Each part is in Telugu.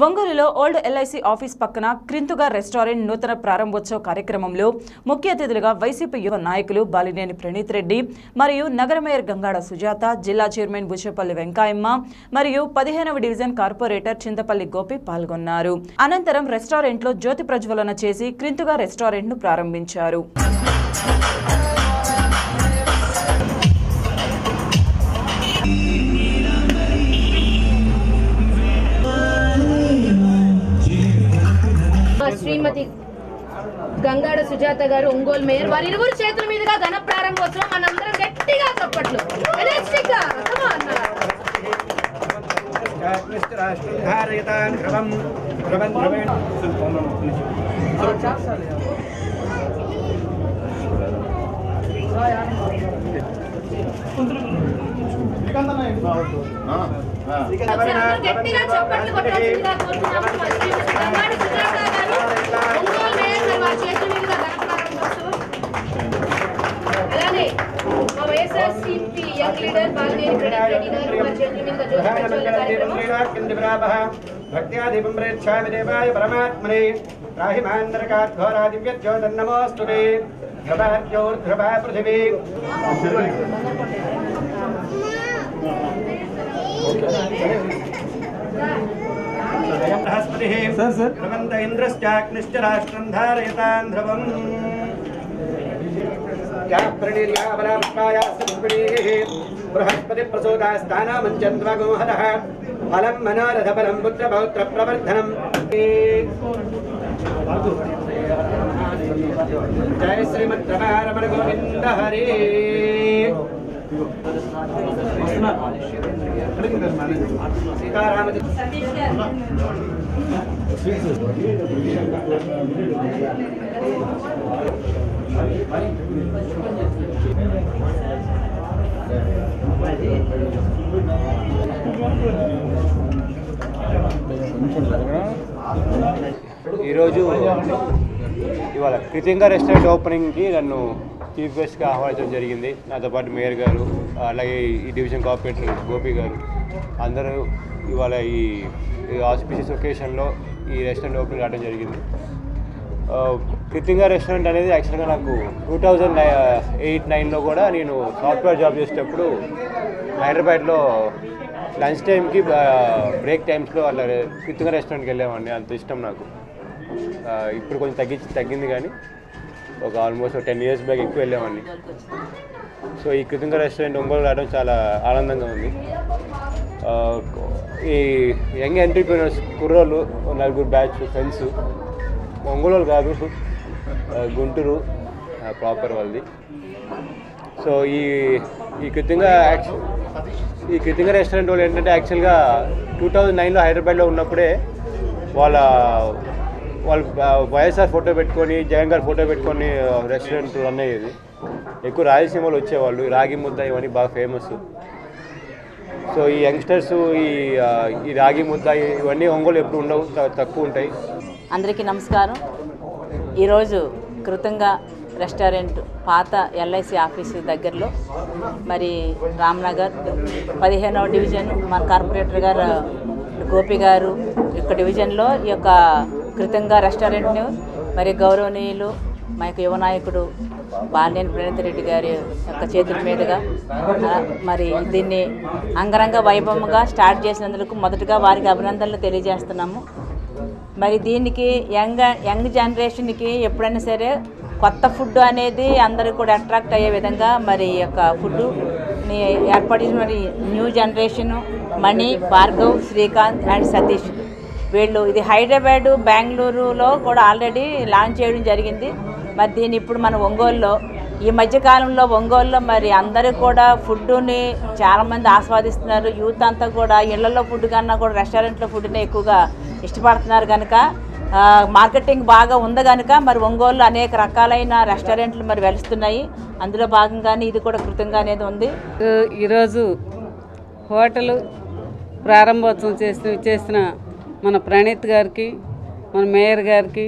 ఒంగోలులో ఓల్డ్ ఎల్ఐసి ఆఫీస్ పక్కన క్రింతుగా రెస్టారెంట్ నూతన ప్రారంభోత్సవ కార్యక్రమంలో ముఖ్య అతిథులుగా వైసీపీ యువ నాయకులు బాలినేని ప్రణీత్ రెడ్డి మరియు నగర మేయర్ గంగాడ సుజాత జిల్లా చైర్మన్ బుచ్చపల్లి వెంకాయమ్మ మరియు పదిహేనవ డివిజన్ కార్పొరేటర్ చింతపల్లి గోపి పాల్గొన్నారు అనంతరం రెస్టారెంట్లో జ్యోతి ప్రజ్వలన చేసి క్రింతుగా రెస్టారెంట్ను ప్రారంభించారు మా శ్రీమతి గంగాడ సుజాత గారు ఒంగోలు మేయర్ వారి ఇరువురు చేతుల మీదుగా ఘన ప్రారంభోత్సవం మనందరం గట్టిగా చప్పట్లు Energetic గా. Come on now. ధారయతాన్ ధ్రువం ధ్రువం ధ్రువేణ ఒకసారి అందరూ గట్టిగా చప్పట్లు కొట్టాల్సిందిగా కోరుతున్నాము. మా శ్రీమతి గంగాడ సుజాత గారు ఒంగోలు మేయర్ గారు వారి చేతుల మీదుగా ఘన ప్రారంభోత్సవం అలానే మా వైఎస్ఆర్సీపీ యంగ్ లీడర్ బాలినేని ప్రణీత్ రెడ్డి గారు వారి చేతుల మీదుగా జ్యోతి ప్రజ్వలన కార్యక్రమం భక్త్యాదీపం ప్రేక్షామి దేవాయ పరమాత్మనే రాహిమాందరకాధ్వరా దివ్యజ్యోతన్నమోऽस्तु తే ధ్రువాద్యోర్ధ్రువా పృథివీ బృహస్పతిः ధ్రువంత ఇంద్రశ్చాగ్నిశ్చ రాష్ట్రం ధారయతాన్ ధ్రువం బృహస్పతి ప్రసూతాస్థానామంచంద్వగోహరः ఫలం మనోరథ ఫలం పుత్ర పౌత్ర ప్రవర్ధనం జయ శ్రీమద్రమారమణ గోవింద హరి సీతారామ ఈరోజు ఇవాళ కృతింగా రెస్టారెంట్ ఓపెనింగ్కి నన్ను చీఫ్ గెస్ట్గా ఆహ్వానించడం జరిగింది నాతో పాటు మేయర్ గారు అలాగే ఈ డివిజన్ కార్పొరేటర్ గోపి గారు అందరూ ఇవాళ ఈ ఆస్పిషియస్ ఒకేషన్లో ఈ రెస్టారెంట్ ఓపెనింగ్ రావడం జరిగింది ఆ, కృతింగా రెస్టారెంట్ అనేది యాక్చువల్గా నాకు టూ థౌజండ్ ఎయిట్ నైన్లో కూడా నేను సాఫ్ట్వేర్ జాబ్ చేసేటప్పుడు హైదరాబాద్లో లంచ్ టైంకి బ్రేక్ టైమ్స్లో అలా కృతింగా రెస్టారెంట్కి వెళ్ళేవాడిని అంత ఇష్టం నాకు ఆ, ఇప్పుడు కొంచెం తగ్గించి తగ్గింది కానీ ఒక ఆల్మోస్ట్ టెన్ ఇయర్స్ బ్యాక్ ఎక్కువ వెళ్ళేవాడిని సో ఈ కృతంగా రెస్టారెంట్ ఒంగోలు రావడం చాలా ఆనందంగా ఉంది ఆ, ఈ యంగ్ ఎంటర్ప్రీనర్స్ కుర్రోళ్ళు ఓ నలుగురు బ్యాచ్ ఫ్రెండ్స్ ఒంగోలు వాళ్ళు కాదు ఆ, గుంటూరు ప్రాపర్ వాళ్ళది సో ఈ ఈ కృతంగా యాక్చు ఈ కృతంగా రెస్టారెంట్ వాళ్ళు ఏంటంటే యాక్చువల్గా టూ థౌజండ్ నైన్లో హైదరాబాద్లో ఉన్నప్పుడే వాళ్ళ వాళ్ళు వైఎస్ఆర్ ఫోటో పెట్టుకొని జగన్ గారి ఫోటో పెట్టుకొని రెస్టారెంట్ రన్ అయ్యేది ఎక్కువ రాయలసీమలో వచ్చేవాళ్ళు ఈ రాగి ముద్ద ఇవన్నీ బాగా ఫేమస్ సో ఈ యంగ్స్టర్స్ ఈ ఆ, ఈ రాగి ముద్ద ఇవన్నీ ఒంగోలు ఎప్పుడు ఉండవు త- తక్కువ ఉంటాయి అందరికీ నమస్కారం ఈరోజు కృతంగా రెస్టారెంట్ పాత ఎల్ఐసి ఆఫీసు దగ్గరలో మరి రామ్నగర్ పదిహేనవ డివిజన్ మన కార్పొరేటర్ గారు గోపి గారు యొక్క డివిజన్లో ఈ యొక్క కృతంగా రెస్టారెంట్ను మరి గౌరవనీయులు మా యొక్క యువ నాయకుడు బాలినేని ప్రణీత్ రెడ్డి గారి యొక్క చేతుల మీదుగా ఆ, మరి దీన్ని అంగరంగ వైభవంగా స్టార్ట్ చేసినందుకు మొదటగా వారికి అభినందనలు తెలియజేస్తున్నాము మరి దీనికి యంగ్ యంగ్ జనరేషన్కి ఎప్పుడైనా సరే కొత్త ఫుడ్ అనేది అందరూ కూడా అట్రాక్ట్ అయ్యే విధంగా మరి ఈ యొక్క ఫుడ్ని ఏర్పాటు చేసిన మరి new generation Mani Bhargav Srikanth and Satish వీళ్ళు ఇది హైదరాబాద్ బెంగళూరులో కూడా ఆల్రెడీ లాంచ్ చేయడం జరిగింది మరి దీన్ని ఇప్పుడు మన ఒంగోలులో ఈ మధ్యకాలంలో ఒంగోలులో మరి అందరూ కూడా ఫుడ్ని చాలామంది ఆస్వాదిస్తున్నారు యూత్ అంతా కూడా ఇళ్లలో ఫుడ్ కన్నా కూడా రెస్టారెంట్లో ఫుడ్ని ఎక్కువగా ఇష్టపడుతున్నారు కనుక ఆ, మార్కెటింగ్ బాగా ఉంది కనుక మరి ఒంగోలులో అనేక రకాలైన రెస్టారెంట్లు మరి వెలుస్తున్నాయి అందులో భాగంగానే ఇది కూడా కృతంగా అనేది ఉంది ఈరోజు హోటల్ ప్రారంభోత్సవం చేసి చేసిన మన ప్రణీత్ గారికి మన మేయర్ గారికి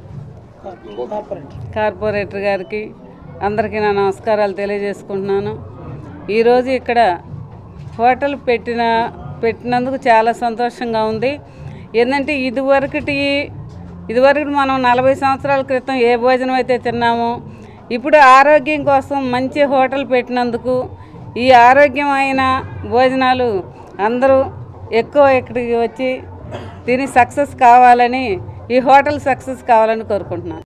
కార్పొరేటర్ గారికి అందరికీ నా నమస్కారాలు తెలియజేసుకుంటున్నాను ఈరోజు ఇక్కడ హోటల్ పెట్టిన పెట్టినందుకు చాలా సంతోషంగా ఉంది ఏంటంటే ఇదివరకటి ఇదివరకు మనం నలభై సంవత్సరాల క్రితం ఏ భోజనం అయితే తిన్నామో ఇప్పుడు ఆరోగ్యం కోసం మంచి హోటల్ పెట్టినందుకు ఈ ఆరోగ్యమైన భోజనాలు అందరూ ఎక్కువ ఇక్కడికి వచ్చి తిని సక్సెస్ కావాలని ఈ హోటల్ సక్సెస్ కావాలని కోరుకుంటున్నాను